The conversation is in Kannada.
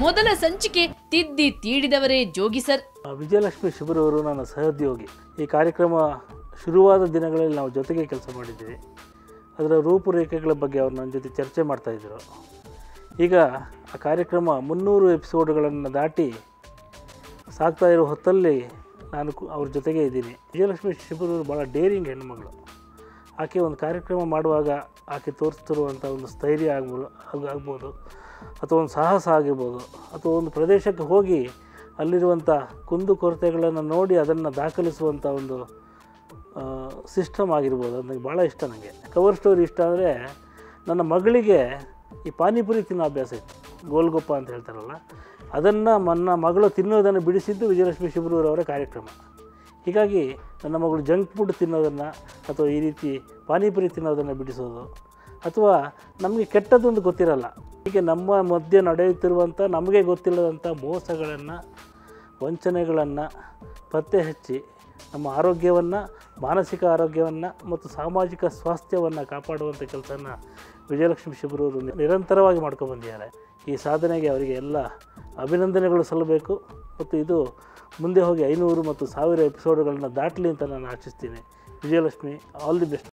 ಮೊದಲ ಸಂಚಿಕೆ ತಿದ್ದಿ ತೀಡಿದವರೇ ಜೋಗಿ ಸರ್ ವಿಜಯಲಕ್ಷ್ಮಿ ಶಿಬಿರವರು ನನ್ನ ಸಹೋದ್ಯೋಗಿ ಈ ಕಾರ್ಯಕ್ರಮ ಶುರುವಾದ ದಿನಗಳಲ್ಲಿ ನಾವು ಜೊತೆಗೆ ಕೆಲಸ ಮಾಡಿದ್ದೀವಿ ಅದರ ರೂಪುರೇಖೆಗಳ ಬಗ್ಗೆ ಅವರು ನನ್ನ ಜೊತೆ ಚರ್ಚೆ ಮಾಡ್ತಾಯಿದ್ರು ಈಗ ಆ ಕಾರ್ಯಕ್ರಮ ಮುನ್ನೂರು ಎಪಿಸೋಡ್ಗಳನ್ನು ದಾಟಿ ಸಾಗ್ತಾ ಇರೋ ಹೊತ್ತಲ್ಲಿ ನಾನು ಕು- ಅವ್ರ ಜೊತೆಗೆ ಇದ್ದೀನಿ ವಿಜಯಲಕ್ಷ್ಮಿ ಶಿಬಿರವರು ಭಾಳ ಡೇರಿಂಗ್ ಹೆಣ್ಣುಮಗಳು ಆಕೆ ಒಂದು ಕಾರ್ಯಕ್ರಮ ಮಾಡುವಾಗ ಆಕೆ ತೋರಿಸ್ತಿರುವಂಥ ಒಂದು ಸ್ಥೈರ್ಯ ಆಗ್ಬೋದು ಆಗ್- ಆಗ್ಬೋದು ಅಥವಾ ಒಂದು ಸಾಹಸ ಆಗಿರ್ಬೋದು ಅಥವಾ ಒಂದು ಪ್ರದೇಶಕ್ಕೆ ಹೋಗಿ ಅಲ್ಲಿರುವಂಥ ಕುಂದು ಕೊರತೆಗಳನ್ನು ನೋಡಿ ಅದನ್ನು ದಾಖಲಿಸುವಂಥ ಒಂದು ಸಿಸ್ಟಮ್ ಆಗಿರ್ಬೋದು ಅದು ನನಗೆ ಭಾಳ ಇಷ್ಟ ನನಗೆ ಕವರ್ ಸ್ಟೋರಿ ಇಷ್ಟ ಅಂದರೆ ನನ್ನ ಮಗಳಿಗೆ ಈ ಪಾನಿಪುರಿ ತಿನ್ನೋ ಅಭ್ಯಾಸ ಇತ್ತು ಗೋಲ್ಗೊಪ್ಪ ಅಂತ ಹೇಳ್ತಾರಲ್ಲ ಅದನ್ನು ನನ್ನ ಮಗಳು ತಿನ್ನೋದನ್ನು ಬಿಡಿಸಿದ್ದು ವಿಜಯಲಕ್ಷ್ಮಿ ಶಿಬ್ರೂರವರ ಕಾರ್ಯಕ್ರಮ ಹೀಗಾಗಿ ನನ್ನ ಮಗಳು ಜಂಕ್ ಫುಡ್ ತಿನ್ನೋದನ್ನು ಅಥವಾ ಈ ರೀತಿ ಪಾನಿಪುರಿ ತಿನ್ನೋದನ್ನು ಬಿಡಿಸೋದು ಅಥವಾ ನಮಗೆ ಕೆಟ್ಟದ್ದೊಂದು ಗೊತ್ತಿರಲ್ಲ ಹೀಗೆ ನಮ್ಮ ಮಧ್ಯೆ ನಡೆಯುತ್ತಿರುವಂಥ ನಮಗೆ ಗೊತ್ತಿಲ್ಲದಂಥ ಮೋಸಗಳನ್ನು ವಂಚನೆಗಳನ್ನು ಪತ್ತೆ ಹಚ್ಚಿ ನಮ್ಮ ಆರೋಗ್ಯವನ್ನು ಮಾನಸಿಕ ಆರೋಗ್ಯವನ್ನು ಮತ್ತು ಸಾಮಾಜಿಕ ಸ್ವಾಸ್ಥ್ಯವನ್ನು ಕಾಪಾಡುವಂಥ ಕೆಲಸನ ವಿಜಯಲಕ್ಷ್ಮಿ ಶಿಬಿರವರು ನಿರಂತರವಾಗಿ ಮಾಡ್ಕೊಬಂದಿದ್ದಾರೆ ಈ ಸಾಧನೆಗೆ ಅವರಿಗೆ ಎಲ್ಲ ಅಭಿನಂದನೆಗಳು ಸಲ್ಲಬೇಕು ಮತ್ತು ಇದು ಮುಂದೆ ಹೋಗಿ ಐನೂರು ಮತ್ತು ಸಾವಿರ ಎಪಿಸೋಡ್ಗಳನ್ನು ದಾಟಲಿ ಅಂತ ನಾನು ಆಶಿಸ್ತೀನಿ ವಿಜಯಲಕ್ಷ್ಮಿ ಆಲ್ ದಿ ಬೆಸ್ಟ್